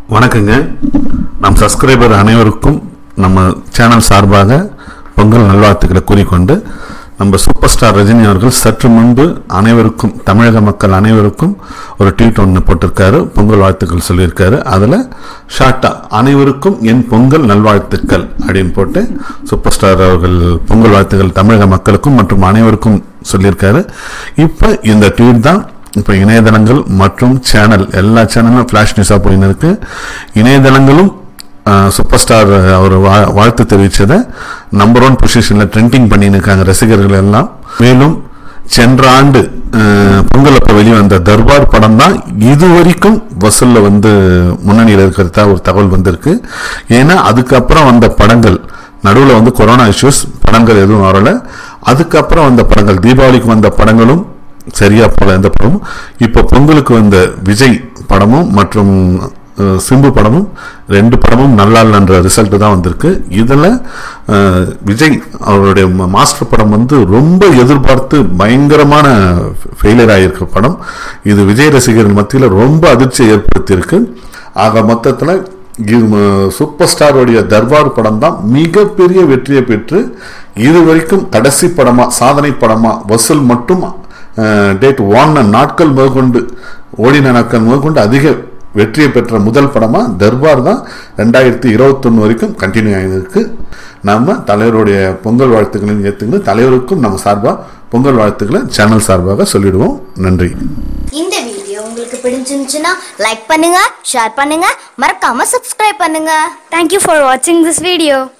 வணக்கங்க நம் சப்ஸ்கிரைபர் அனைவருக்கும் நம்ம சேனல் சார்பாக பொங்கல் நல்வாழ்த்துக்களை கூறிக்கொண்டு நம்ம சூப்பர் ஸ்டார் ரஜினி அவர்கள் சற்று முன்பு அனைவருக்கும் தமிழக மக்கள் அனைவருக்கும் ஒரு ட்வீட் ஒன்று போட்டிருக்காரு பொங்கல் வாழ்த்துக்கள் சொல்லியிருக்காரு அதில் ஷார்ட்டா அனைவருக்கும் என் பொங்கல் நல்வாழ்த்துக்கள் அப்படின்னு போட்டு சூப்பர் ஸ்டார் அவர்கள் பொங்கல் வாழ்த்துக்கள் தமிழக மக்களுக்கும் மற்றும் அனைவருக்கும் சொல்லியிருக்காரு இப்போ இந்த ட்வீட் தான் இப்போ இணையதளங்கள் மற்றும் சேனல் எல்லா சேனலும் ஃப்ளாஷ் நியூஸாக போயின்னு இருக்கு இணையதளங்களும் ஆஹ், சூப்பர் ஸ்டார் அவர் வா- வாழ்த்து தெரிவித்ததை நம்பர் ஒன் பொசிஷனில் ட்ரெண்டிங் பண்ணின்னு இருக்காங்க ரசிகர்கள் எல்லாம் மேலும் சென்ற ஆண்டு ஆஹ், பொங்கல் அப்போ வெளிவந்த தர்பார் படம் தான் இது வரைக்கும் வசூலில் வந்து முன்னணியில் இருக்கிறதா ஒரு தகவல் வந்திருக்கு ஏன்னா அதுக்கப்புறம் வந்த படங்கள் நடுவில் வந்து கொரோனா இஷ்யூஸ் படங்கள் எதுவும் வரல அதுக்கப்புறம் வந்த படங்கள் தீபாவளிக்கு வந்த படங்களும் சரியா போல எந்த படமும் இப்போ பொங்கலுக்கு வந்த விஜய் படமும் மற்றும் அஹ், சிம்பு படமும் ரெண்டு படமும் நல்லா இல்லைன்ற ரிசல்ட் தான் வந்திருக்கு இதில் விஜய் அவருடைய ம- மாஸ்டர் படம் வந்து ரொம்ப எதிர்பார்த்து பயங்கரமான ஃபெயிலியர் ஆகியிருக்க படம் இது விஜய் ரசிகர்கள் மத்தியில் ரொம்ப அதிர்ச்சியை ஏற்படுத்தியிருக்கு ஆக மொத்தத்தில் இது ம- சூப்பர் ஸ்டாருடைய தர்பார் படம் தான் மிகப்பெரிய வெற்றியை பெற்று இது வரைக்கும் கடைசி படமா சாதனை படமா வசூல் மட்டும் டேட் வாங்கின நாட்கள் முதற்கொண்டு ஓடின நாட்கள் முதற்கொண்டு அதிக வெற்றியை பெற்ற முதல் படமா தர்பார் தான் ரெண்டாயிரத்தி இருபத்தொன்னு வரைக்கும் கண்டினியூ ஆகிருக்கு நம்ம தலைவருடைய பொங்கல் வாழ்த்துக்களையும் ஏற்றுக்கணும் தலைவருக்கும் நம்ம சார்பாக பொங்கல் வாழ்த்துக்களை சேனல் சார்பாக சொல்லிடுவோம் நன்றி இந்த வீடியோ உங்களுக்கு பிடிச்சிருந்துச்சுன்னா லைக் பண்ணுங்க ஷேர் பண்ணுங்க மறக்காம சப்ஸ்கிரைப் பண்ணுங்க Thank you for watching this video.